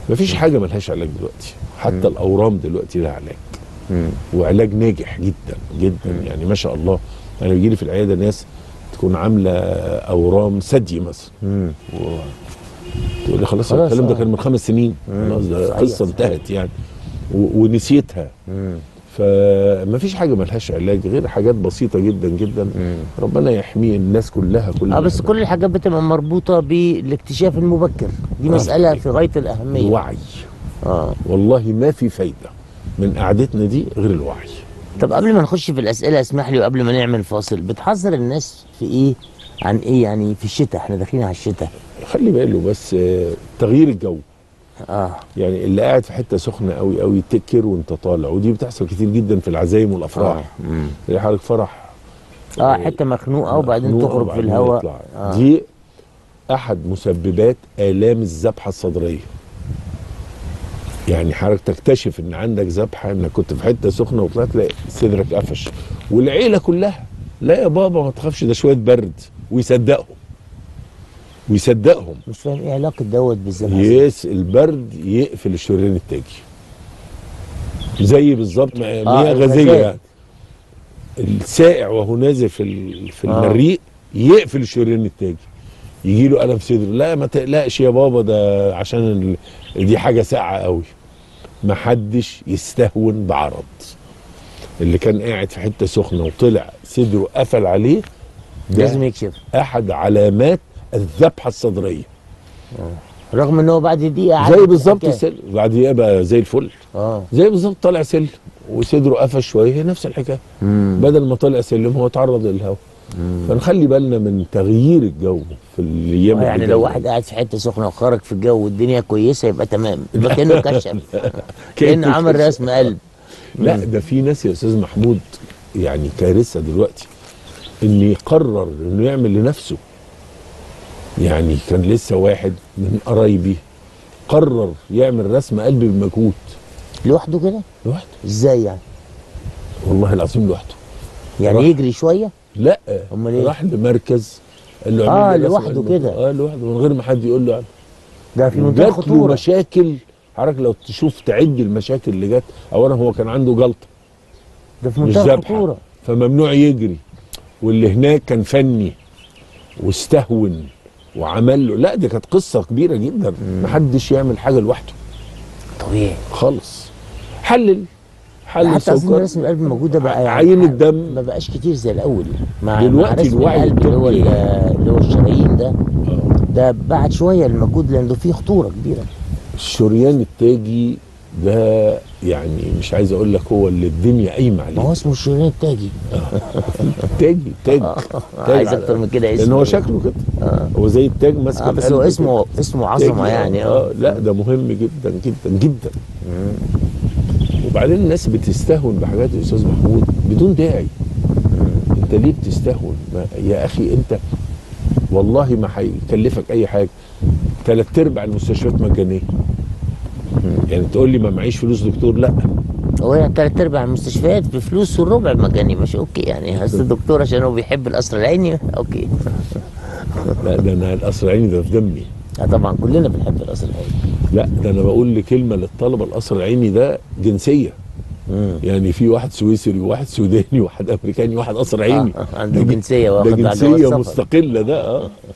مفيش حاجه ملهاش علاج دلوقتي حتى الاورام دلوقتي لها علاج مم. وعلاج ناجح جدا جدا يعني ما شاء الله انا بيجي لي في العياده ناس تكون عامله اورام ثدي مثلا مم. تقول لي خلاص خلاص، الكلام ده آه. كان من خمس سنين خلاص ده صحيح، قصه صحيح. انتهت يعني و- ونسيتها مم. فما فيش حاجه ملهاش علاج غير حاجات بسيطه جدا جدا مم. ربنا يحمي الناس كلها كلها اه بس كل الحاجات بتبقى مربوطه بالاكتشاف المبكر دي آه. مساله في غايه الاهميه الوعي اه والله ما في فايده من قعدتنا دي غير الوعي طب قبل ما نخش في الاسئله اسمح لي وقبل ما نعمل فاصل بتحذر الناس في ايه عن ايه يعني في الشتاء احنا داخلين على الشتاء خلي باله بس آه، تغيير الجو اه يعني اللي قاعد في حته سخنه قوي قوي تكر وانت طالع ودي بتحصل كتير جدا في العزايم والافراح اه مم. تلاقي حضرتك فرح اه حته مخنوقه وبعدين مخنوقة تخرج في وبعدين الهواء يطلع. آه. دي احد مسببات الام الذبحه الصدريه يعني حضرتك تكتشف ان عندك ذبحه انك كنت في حته سخنه وطلعت تلاقي صدرك قفش والعيله كلها لا يا بابا ما تخافش ده شويه برد ويصدقهم ويصدقهم مش فاهم ايه علاقه دوت بالذبح يس البرد يقفل الشريان التاجي زي بالظبط ما- مياه غازيه الغازات. يعني السائع وهو نازل في ال- في آه. المريء يقفل الشريان التاجي يجي له الم صدر لا ما تقلقش يا بابا ده عشان ال... دي حاجه ساقعه قوي ما حدش يستهون بعرض اللي كان قاعد في حته سخنه وطلع صدره قفل عليه لازم ده يكشف احد علامات الذبحه الصدريه رغم ان هو بعد دقيقه زي عادي بالظبط حكاية. السل بعد ايه بقى زي الفل اه زي بالظبط طالع سلم وصدره قفش شويه هي نفس الحكايه مم. بدل ما طالع سلم هو اتعرض للهواء فنخلي بالنا من تغيير الجو في الايام آه، يعني اللي لو جاية. واحد قاعد في حته سخنه وخرج في الجو والدنيا كويسه يبقى تمام يبقى كانه كشف كانه عمل كشف. رسم قلب لا ده في ناس يا استاذ محمود يعني كارثه دلوقتي ان يقرر انه يعمل لنفسه يعني كان لسه واحد من قرايبي قرر يعمل رسم قلب بمجهود لوحده كده لوحده ازاي يعني والله العظيم لوحده يعني راح. يجري شويه لا أمال إيه؟ راح لمركز قال له آه، اعمل لي رسم لوحده قلب. كده. اه لوحده من غير ما حد يقول له يعني ده في منتهى جات له الخطوره مشاكل حضرتك لو تشوف تعد المشاكل اللي جت اولا هو كان عنده جلطه ده في مش منتهى ذبحه الخطوره فممنوع يجري واللي هناك كان فني واستهون وعمل له لا دي كانت قصه كبيره جدا محدش يعمل حاجه لوحده طبيعي خالص حلل حلل حتى اظن سكر رسم القلب الموجود ده بقى عين ما الدم بقاش كتير زي الاول مع دلوقتي مع رسم الوعي القلب اللي هو الطبي. اللي هو الشرايين ده آه. ده بعد شويه المجهود لانه فيه خطوره كبيره الشريان التاجي ده يعني مش عايز اقول لك هو اللي الدنيا قايمه ما عليه هو اسمه الشريان التاجي تاج تاج تاج عايز على- اكتر من كده اسمه لان هو شكله كده هو زي التاج ماسك اه بس القلب هو كده. اسمه اسمه عظمه تاجي، يعني اه اه لا ده مهم جدا جدا جدا وبعدين الناس بتستهون بحاجات يا استاذ محمود بدون داعي انت ليه بتستهون ما يا اخي انت والله ما هيكلفك اي حاجه ثلاث ارباع المستشفيات مجانيه يعني تقول لي ما معيش فلوس دكتور لا هو يعني تلات ارباع المستشفيات بفلوس والربع مجاني مش اوكي يعني اصل الدكتور عشان هو بيحب القصر العيني اوكي لا ده انا القصر العيني ده في دمي آه طبعا كلنا بنحب القصر العيني لا ده انا بقول لكلمه للطلبه القصر العيني ده جنسيه مم. يعني في واحد سويسري وواحد سوداني وواحد امريكاني وواحد قصر عيني آه، عنده ده ج- جنسيه ده واخد على جواز جنسيه سفر مستقله ده اه